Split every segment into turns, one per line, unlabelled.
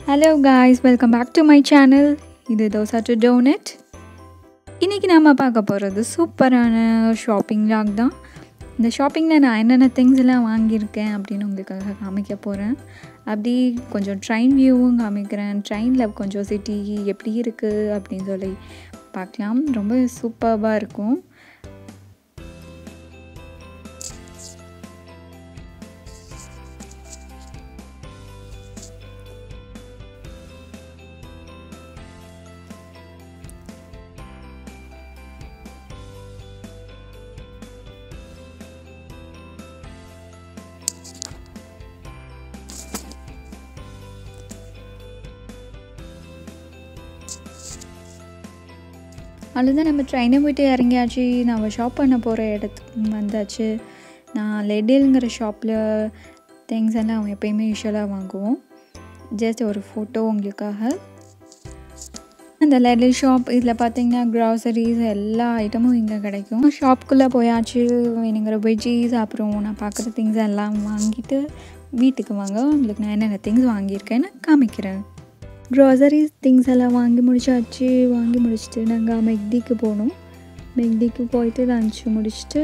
hello guys welcome back to my channel இது Dosa to donut இன்றைக்கி நம்ம பார்க்க போகிறது சூப்பரான ஷாப்பிங் லாக் தான் இந்த ஷாப்பிங்கில் நான் என்னென்ன திங்ஸ் எல்லாம் வாங்கியிருக்கேன் அப்படின்னு உங்களுக்காக காமிக்க போகிறேன் அப்படி கொஞ்சம் ட்ரெயின் வியூவும் காமிக்கிறேன் ட்ரெயினில் கொஞ்சம் சிட்டி எப்படி இருக்குது அப்படின்னு சொல்லி பார்க்கலாம் ரொம்ப சூப்பராக இருக்கும் அவ்வளோதான் நம்ம ட்ரெயினை போயிட்டு இறங்கியாச்சு நம்ம ஷாப் பண்ண போகிற இடத்துக்கு வந்தாச்சு நான் லெடில்ங்கிற ஷாப்பில் திங்ஸ் எல்லாம் அவங்க எப்பயுமே யூஸ்வலாக வாங்குவோம் ஜஸ்ட் ஒரு ஃபோட்டோ உங்களுக்காக அந்த லெடில் ஷாப் இதில் பார்த்தீங்கன்னா க்ராசரிஸ் எல்லா ஐட்டமும் இங்கே கிடைக்கும் ஷாப்புக்குள்ளே போயாச்சு வேணுங்கிற வெஜ்ஜீஸ் அப்புறம் நான் பார்க்குற திங்ஸ் எல்லாம் வாங்கிட்டு வீட்டுக்கு வாங்க உங்களுக்கு நான் என்னென்ன திங்ஸ் வாங்கியிருக்கேன்னு காமிக்கிறேன் க்ராசரிஸ் திங்ஸ் எல்லாம் வாங்கி முடிச்சாச்சு வாங்கி முடிச்சுட்டு நாங்கள் மெக்டிக்கு போனோம் மெக்டிக்கு போயிட்டு லஞ்ச் முடிச்சுட்டு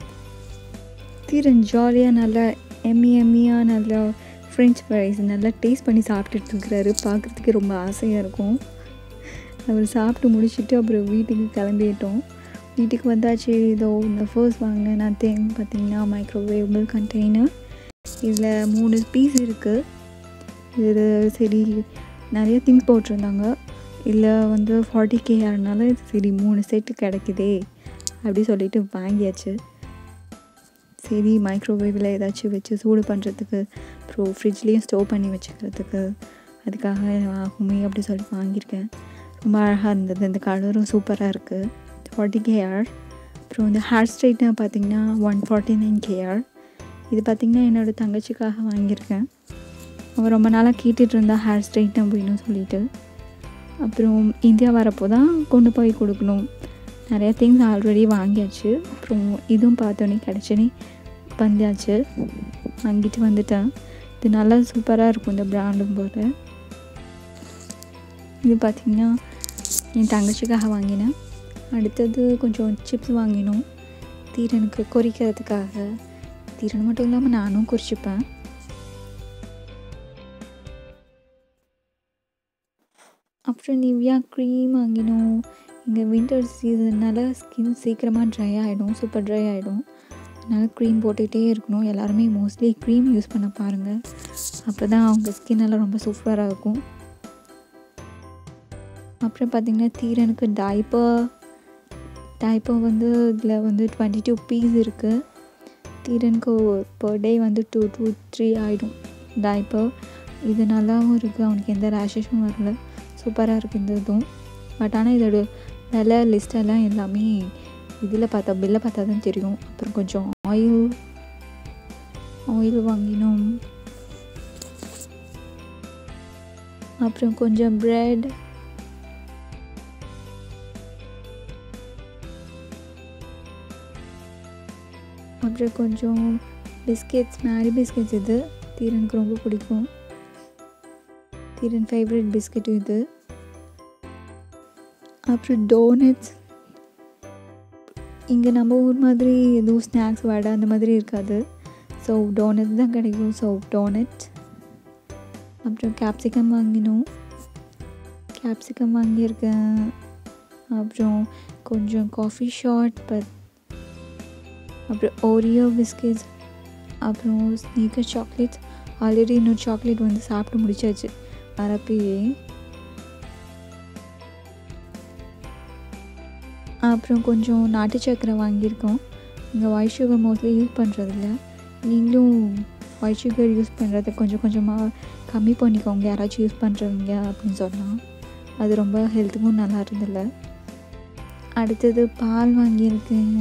தீரன் ஜாலியாக நல்லா எம்மி எம்மியாக நல்லா ஃப்ரெஞ்ச் ஃப்ரைஸ் நல்லா டேஸ்ட் பண்ணி சாப்பிட்டுட்டு இருக்கிறாரு பார்க்குறதுக்கு ரொம்ப ஆசையாக இருக்கும் அவர் சாப்பிட்டு முடிச்சுட்டு அப்புறம் வீட்டுக்கு கிளம்பிட்டோம் வீட்டுக்கு வந்தாச்சு இதோ இந்த ஃபர்ஸ்ட் வாங்கினேன் நான் தேங்க பார்த்தீங்கன்னா மைக்ரோவேவபிள் கண்டெய்னர் இதில் மூணு பீஸ் இருக்குது இது சரி நிறைய திங்ஸ் போட்டிருந்தாங்க இல்லை வந்து ஃபார்ட்டி கே ஆனால சரி மூணு செட்டு கிடைக்குதே அப்படி சொல்லிட்டு வாங்கியாச்சு சரி மைக்ரோவேவில் ஏதாச்சும் வச்சு சூடு பண்ணுறதுக்கு அப்புறம் ஃப்ரிட்ஜ்லேயும் ஸ்டோர் பண்ணி வச்சுக்கிறதுக்கு அதுக்காக ஆகுமே அப்படி சொல்லி வாங்கியிருக்கேன் ரொம்ப அழகாக இருந்தது இந்த கலரும் சூப்பராக இருக்குது ஃபார்ட்டி கேஆர் அப்புறம் இந்த ஹேர் ஸ்ட்ரைட்னர் பார்த்திங்கன்னா ஒன் ஃபார்ட்டி நைன் கேஆர் இது பார்த்திங்கன்னா என்னோடய தங்கச்சிக்காக வாங்கியிருக்கேன் அவன் ரொம்ப நாளாக கேட்டுட்டு இருந்தா ஹேர் ஸ்ட்ரைட்னர் வேணும் சொல்லிட்டு அப்புறம் இந்தியா வரப்போ தான் கொண்டு போய் கொடுக்கணும் நிறைய திங்ஸ் ஆல்ரெடி வாங்கியாச்சு அப்புறம் இதுவும் பார்த்தோன்னே கிடச்சோன்னே வந்தாச்சு வாங்கிட்டு வந்துட்டேன் இது நல்லா சூப்பராக இருக்கும் இந்த ப்ராண்டும் போல் இது பார்த்திங்கன்னா என் தங்கச்சிக்காக வாங்கினேன் அடுத்தது கொஞ்சம் சிப்ஸ் வாங்கினோம் தீரனுக்கு குறிக்கிறதுக்காக தீரன் மட்டும் இல்லாமல் நானும் குறிச்சிப்பேன் அப்புறம் நிவ்யா க்ரீம் வாங்கினோம் இங்கே வின்டர் சீசன்னால் ஸ்கின் சீக்கிரமாக ட்ரை ஆகிடும் சூப்பர் ட்ரை ஆகிடும் அதனால் க்ரீம் போட்டுகிட்டே இருக்கணும் எல்லாருமே மோஸ்ட்லி க்ரீம் யூஸ் பண்ண பாருங்கள் அப்போ தான் அவங்க ஸ்கின் எல்லாம் ரொம்ப சூப்பராக இருக்கும் அப்புறம் பார்த்திங்கன்னா தீரனுக்கு டைப்பர் டைப்பர் வந்து இதில் வந்து டுவெண்ட்டி டூ பீஸ் இருக்குது தீரனுக்கு பர் டே வந்து டூ டூ த்ரீ ஆகிடும் டைப்பர் இது நல்லாவும் இருக்குது அவனுக்கு எந்த ரேஷஸும் வரல சூப்பராக இருக்குது இந்த இதுவும் பட் ஆனால் இதோட விலை லிஸ்டெல்லாம் எல்லாமே இதில் பார்த்தா பில்லை பார்த்தா தான் தெரியும் அப்புறம் கொஞ்சம் ஆயில் ஆயில் வாங்கினோம் அப்புறம் கொஞ்சம் ப்ரெட் அப்புறம் கொஞ்சம் பிஸ்கெட்ஸ் மேரி பிஸ்கெட்ஸ் இது தீரனுக்கு ரொம்ப பிடிக்கும் தீரன் ஃபேவரட் பிஸ்கெட் இது அப்புறம் டோனட்ஸ் இங்கே நம்ம ஊர் மாதிரி எதுவும் ஸ்நாக்ஸ் வடை அந்த மாதிரி இருக்காது ஸோ டோனட்ஸ் தான் கிடைக்கும் ஸோ டோனட் அப்புறம் கேப்சிகம் வாங்கினோம் கேப்சிகம் வாங்கியிருக்கேன் அப்புறம் கொஞ்சம் காஃபி ஷாட் பத் அப்புறம் ஓரியோ பிஸ்கெட்ஸ் அப்புறம் ஸ்னீக்கர் சாக்லேட்ஸ் ஆல்ரெடி இன்னொரு சாக்லேட் வந்து சாப்பிட்டு முடிச்சாச்சு வரப்பயே அப்புறம் கொஞ்சம் நாட்டு சக்கரை வாங்கியிருக்கோம் இங்கே ஒயிட் சுகர் மோஸ்ட்லி யூஸ் பண்ணுறதில்ல நீங்களும் ஒயிட் சுகர் யூஸ் பண்ணுறத கொஞ்சம் கொஞ்சமாக கம்மி பண்ணிக்கோங்க யாராச்சும் யூஸ் பண்ணுறவங்க அப்படின்னு சொன்னால் அது ரொம்ப ஹெல்த்துக்கும் நல்லா இருந்ததில்ல அடுத்தது பால் வாங்கியிருக்கேன்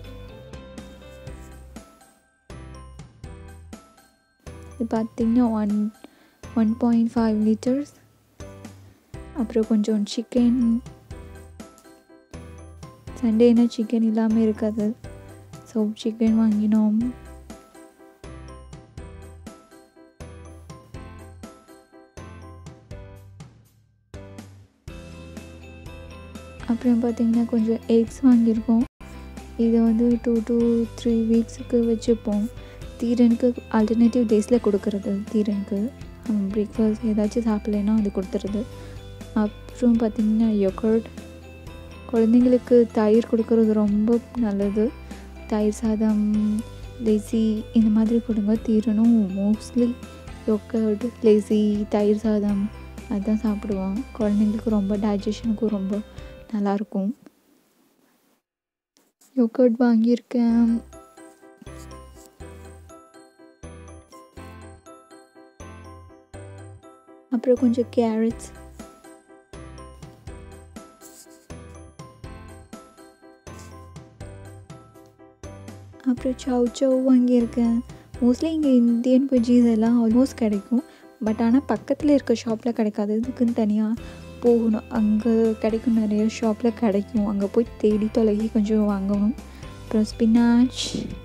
இது பார்த்திங்கன்னா one one point five litres அப்புறம் கொஞ்சம் சிக்கன் சண்டேனா சிக்கன் இல்லாமல் இருக்காது ஸோ சிக்கன் வாங்கினோம் அப்புறம் பார்த்திங்கன்னா கொஞ்சம் எக்ஸ் வாங்கியிருக்கோம் இதை வந்து டூ டூ த்ரீ வீக்ஸுக்கு வச்சுப்போம் தீரனுக்கு ஆல்டர்னேட்டிவ் டேஸில் கொடுக்கறது தீரனுக்கு பிரேக்ஃபாஸ்ட் ஏதாச்சும் சாப்பிட்லன்னா அது கொடுத்துறது அப்புறம் பார்த்திங்கன்னா யொகர்ட் குழந்தைங்களுக்கு தயிர் கொடுக்கறது ரொம்ப நல்லது தயிர் சாதம் லெசி இந்த மாதிரி கொடுங்க தீரனும் மோஸ்ட்லி யொகர்ட் லெசி தயிர் சாதம் அதுதான் சாப்பிடுவான் குழந்தைங்களுக்கு ரொம்ப டைஜஷனுக்கும் ரொம்ப நல்லாயிருக்கும் யோகர்ட் வாங்கியிருக்கேன் அப்புறம் கொஞ்சம் கேரட்ஸ் அப்புறம் சவ் சவ் வாங்கியிருக்கேன் மோஸ்ட்லி இங்கே இந்தியன் வெஜ்ஜீஸ் எல்லாம் ஆல்மோஸ்ட் கிடைக்கும் பட் ஆனால் பக்கத்தில் இருக்க ஷாப்பில் கிடைக்காது இதுக்குன்னு தனியாக போகணும் அங்கே கிடைக்கும் நிறைய ஷாப்பில் கிடைக்கும் அங்கே போய் தேடி தொலைகி கொஞ்சம் வாங்கணும் அப்புறம் ஸ்பினாச்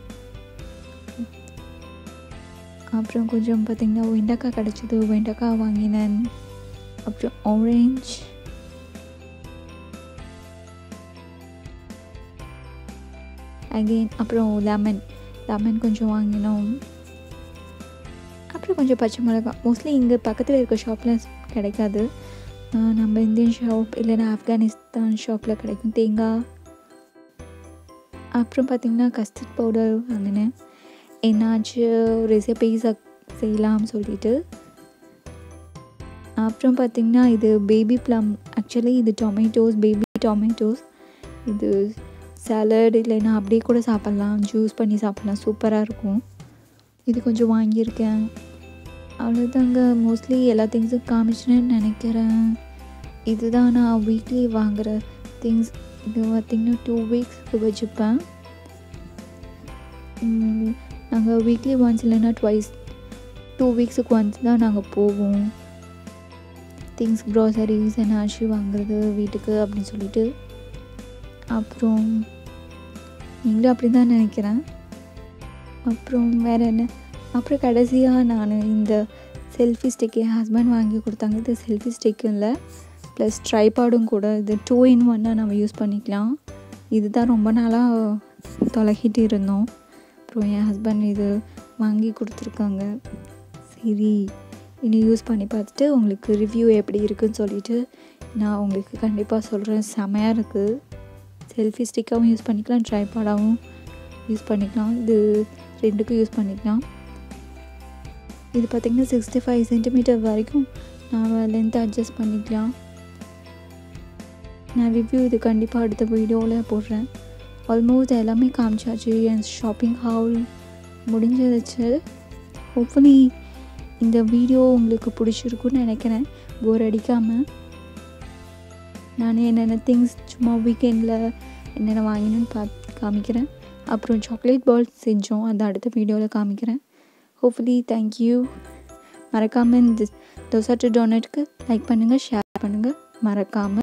அப்புறம் கொஞ்சம் பார்த்திங்கன்னா வெண்டைக்காய் கிடச்சிது வெண்டைக்காய் வாங்கினேன் அப்புறம் ஆரஞ்ச் அகெயின் அப்புறம் லெமன் லெமன் கொஞ்சம் வாங்கினோம் அப்புறம் கொஞ்சம் பச்சை மிளகாய் மோஸ்ட்லி இங்கே பக்கத்தில் இருக்க ஷாப்பில் கிடைக்காது நம்ம இந்தியன் ஷாப் இல்லைன்னா ஆப்கானிஸ்தான் ஷாப்பில் கிடைக்கும் தேங்காய் அப்புறம் பார்த்திங்கன்னா கஸ்டர்ட் பவுடர் வாங்கினேன் என்னாச்சும் ரெசிபீஸ் செய்யலாம்னு சொல்லிட்டு அப்புறம் பார்த்திங்கன்னா இது பேபி ப்ளம் ஆக்சுவலி இது டொமேட்டோஸ் பேபி டொமேட்டோஸ் இது சாலட் இல்லைன்னா அப்படியே கூட சாப்பிட்லாம் ஜூஸ் பண்ணி சாப்பிட்லாம் சூப்பராக இருக்கும் இது கொஞ்சம் வாங்கியிருக்கேன் அவ்வளோதாங்க மோஸ்ட்லி எல்லா திங்ஸும் காமிச்சினேன்னு நினைக்கிறேன் இதுதான் நான் வீக்லி வாங்குகிற திங்ஸ் இது பார்த்திங்கன்னா டூ வீக்ஸ்க்கு வச்சுப்பேன் நாங்கள் வீக்லி ஒன்ஸ் இல்லைன்னா ட்வைஸ் டூ வீக்ஸுக்கு ஒன்ஸ் தான் நாங்கள் போவோம் திங்ஸ் க்ராசரிஸ் என்னாச்சும் வாங்குறது வீட்டுக்கு அப்படின்னு சொல்லிட்டு அப்புறம் நீங்களும் அப்படி தான் நினைக்கிறேன் அப்புறம் வேறு என்ன அப்புறம் கடைசியாக நான் இந்த செல்ஃபி ஸ்டிக் என் ஹஸ்பண்ட் வாங்கி கொடுத்தாங்க இது செல்ஃபி ஸ்டிக் இல்லை ப்ளஸ் ட்ரைபாடும் கூட இது டூ இன் ஒன்னாக நம்ம யூஸ் பண்ணிக்கலாம் இதுதான் ரொம்ப நாளாக தொலைகிட்டு இருந்தோம் அப்புறம் என் ஹஸ்பண்ட் இது வாங்கி கொடுத்துருக்காங்க சரி இனி யூஸ் பண்ணி பார்த்துட்டு உங்களுக்கு ரிவ்யூ எப்படி இருக்குன்னு சொல்லிவிட்டு நான் உங்களுக்கு கண்டிப்பாக சொல்கிறேன் செமையாக இருக்குது செல்ஃபி ஸ்டிக்காகவும் யூஸ் பண்ணிக்கலாம் ட்ரைபாடாகவும் யூஸ் பண்ணிக்கலாம் இது ரெண்டுக்கும் யூஸ் பண்ணிக்கலாம் இது பார்த்திங்கன்னா சிக்ஸ்டி ஃபைவ் சென்டிமீட்டர் வரைக்கும் நான் லென்த் அட்ஜஸ்ட் பண்ணிக்கலாம் நான் ரிவ்யூ இது கண்டிப்பாக அடுத்த வீடியோவில் போடுறேன் ஆல்மோஸ்ட் எல்லாமே காமிச்சாச்சு என் ஷாப்பிங் ஹால் முடிஞ்சிருச்சு ஹோப்ஃபுல்லி இந்த வீடியோ உங்களுக்கு பிடிச்சிருக்குன்னு நினைக்கிறேன் போர் அடிக்காமல் நான் என்னென்ன திங்ஸ் சும்மா வீக்கெண்டில் என்னென்ன வாங்கினேன்னு பார்த்து காமிக்கிறேன் அப்புறம் சாக்லேட் பால் செஞ்சோம் அந்த அடுத்த வீடியோவில் காமிக்கிறேன் ஹோப்ஃபுல்லி தேங்க்யூ மறக்காமல் இந்த தோசா டு டோனட்டுக்கு லைக் பண்ணுங்கள் ஷேர் பண்ணுங்கள் மறக்காமல்